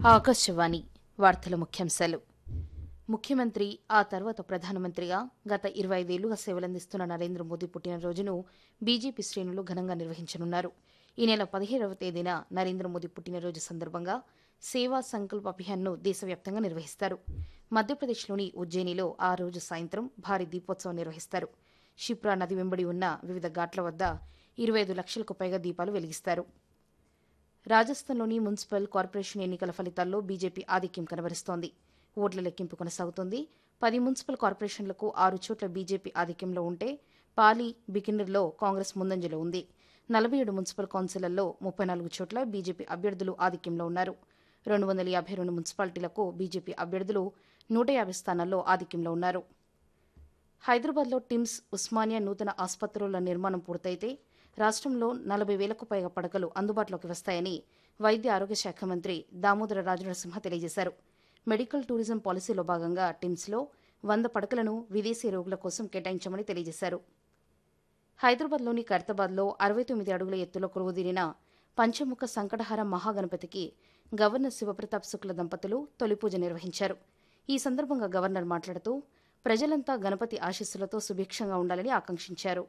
ఆకాశవాణి వార్తల ముఖ్యాంశాలు ముఖ్యమంత్రి ఆ తర్వాత ప్రధానమంత్రిగా గత ఇరవై ఐదేళ్లుగా సేవలందిస్తున్న నరేంద్ర మోదీ పుట్టినరోజును బీజేపీ శ్రేణులు ఘనంగా నిర్వహించనున్నారు ఈ నెల పదిహేడవ తేదీన నరేంద్ర మోదీ పుట్టినరోజు సందర్భంగా సేవా సంకల్ప్ అభియాన్ను దేశవ్యాప్తంగా నిర్వహిస్తారు మధ్యప్రదేశ్లోని ఉజ్జయినిలో ఆ రోజు సాయంత్రం భారీ దీపోత్సవం నిర్వహిస్తారు షిప్రా నది వెంబడి ఉన్న వివిధ ఘాట్ల వద్ద ఇరవై ఐదు లక్షలకు పైగా దీపాలు వెలిగిస్తారు రాజస్థాన్లోని మున్సిపల్ కార్పొరేషన్ ఎన్నికల ఫలితాల్లో బీజేపీ ఆధిక్యం కనబరుస్తోంది ఓట్ల లెక్కింపు కొనసాగుతోంది పది మున్సిపల్ కార్పొరేషన్లకు ఆరు చోట్ల బీజేపీ ఆధిక్యంలో ఉంటే పాలి బికినర్లో కాంగ్రెస్ ముందంజలో ఉంది నలభై ఏడు మున్సిపల్ కౌన్సిళ్లలో ముప్పై నాలుగు చోట్ల బీజేపీ అభ్యర్థులు ఆధిక్యంలో ఉన్నారు రెండు వందల యాభై రెండు మున్సిపాలిటీలకు బీజేపీ అభ్యర్థులు నూట యాభై స్థానాల్లో ఆధిక్యంలో ఉన్నారు హైదరాబాద్లో టిమ్స్ ఉస్మానియా నూతన ఆసుపత్రుల నిర్మాణం పూర్తయితే రాష్ట్రంలో నలభై వేలకు పైగా పడకలు అందుబాటులోకి వస్తాయని వైద్య ఆరోగ్య శాఖ మంత్రి దామోదర రాజనరసింహ తెలియజేశారు మెడికల్ టూరిజం పాలసీలో భాగంగా టిమ్స్లో వంద పడకలను విదేశీ రోగుల కోసం కేటాయించామని తెలియజేశారు హైదరాబాద్లోని ఖైరతాబాద్లో అరవై తొమ్మిది అడుగుల ఎత్తులో కొలువుదీరిన పంచముఖ సంకటహార మహాగణపతికి గవర్నర్ శివప్రతాప్ శుక్ల దంపతులు తొలి పూజ నిర్వహించారు ఈ సందర్భంగా గవర్నర్ మాట్లాడుతూ ప్రజలంతా గణపతి ఆశీస్సులతో సుభిక్షంగా ఉండాలని ఆకాంక్షించారు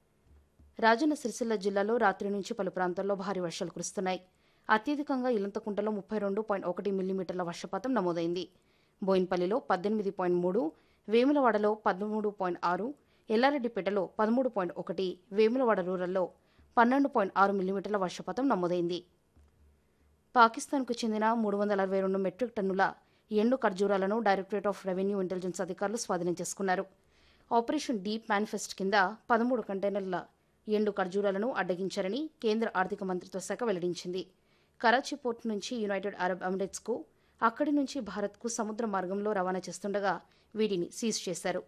రాజన్న సిరిసిల్ల జిల్లాలో రాత్రి నుంచి పలు ప్రాంతాల్లో భారీ వర్షాలు కురుస్తున్నాయి అత్యధికంగా ఇలంతకుంటలో ముప్పై రెండు పాయింట్ ఒకటి మిల్లీమీటర్ల వర్షపాతం నమోదైంది బోయిన్పల్లిలో పద్దెనిమిది పాయింట్ మూడు వేములవాడలో పదమూడు పాయింట్ ఆరు ఎల్లారెడ్డిపేటలో పదమూడు పాయింట్ ఒకటి వేములవాడ రూరల్లో పన్నెండు పాయింట్ ఆరు మిల్లీమీటర్ల వర్షపాతం నమోదైంది పాకిస్తాన్కు చెందిన మూడు వందల అరవై రెండు మెట్రిక్ టన్నుల ఎండు ఖర్జూరాలను డైరెక్టరేట్ ఆఫ్ రెవెన్యూ ఇంటెలిజెన్స్ అధికారులు స్వాధీనం చేసుకున్నారు ఆపరేషన్ డీప్ మేనిఫెస్ట్ కింద పదమూడు కంటైనర్ల ఎండు ఖర్జూరాలను అడ్డగించారని కేంద్ర ఆర్థిక మంత్రిత్వ శాఖ వెల్లడించింది కరాచీ పోర్టు నుంచి యునైటెడ్ అరబ్ ఎమిరేట్స్కు అక్కడి నుంచి భారత్కు సముద్ర మార్గంలో రవాణా చేస్తుండగా వీటిని సీజ్ చేశారు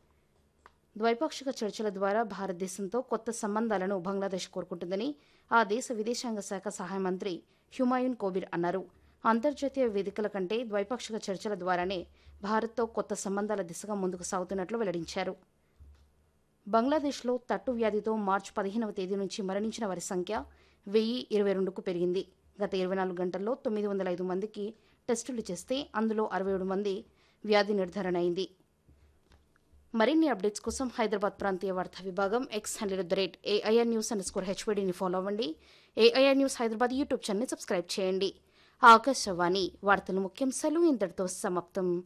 ద్వైపాక్షిక చర్చల ద్వారా భారతదేశంతో కొత్త సంబంధాలను బంగ్లాదేశ్ కోరుకుంటుందని ఆ దేశ విదేశాంగ శాఖ సహాయ మంత్రి హ్యుమాయున్ కోబిర్ అన్నారు అంతర్జాతీయ వేదికల కంటే ద్వైపాక్షిక చర్చల ద్వారానే భారత్తో కొత్త సంబంధాల దిశగా ముందుకు సాగుతున్నట్లు వెల్లడించారు బంగ్లాదేశ్లో తట్టు వ్యాధితో మార్చి పదిహేనవ తేదీ నుంచి మరణించిన వారి సంఖ్య వెయ్యి ఇరవై రెండుకు పెరిగింది గత ఇరవై నాలుగు గంటల్లో తొమ్మిది వందల ఐదు మందికి టెస్టులు చేస్తే అందులో అరవై ఏడు మంది వ్యాధి నిర్ధారణ అయింది మరిన్ని అప్డేట్స్ కోసం హైదరాబాద్ ప్రాంతీయ వార్తా విభాగం X hundred the rate AIR news underscore హెచ్వీడీని ఫాలో అవ్వండి ఏఐఆర్ న్యూస్ హైదరాబాద్ యూట్యూబ్ ఛానల్ని సబ్స్క్రైబ్ చేయండి ఆకాశవాణి వార్తల ముఖ్యాంశాలు ఇంతటితో సమాప్తం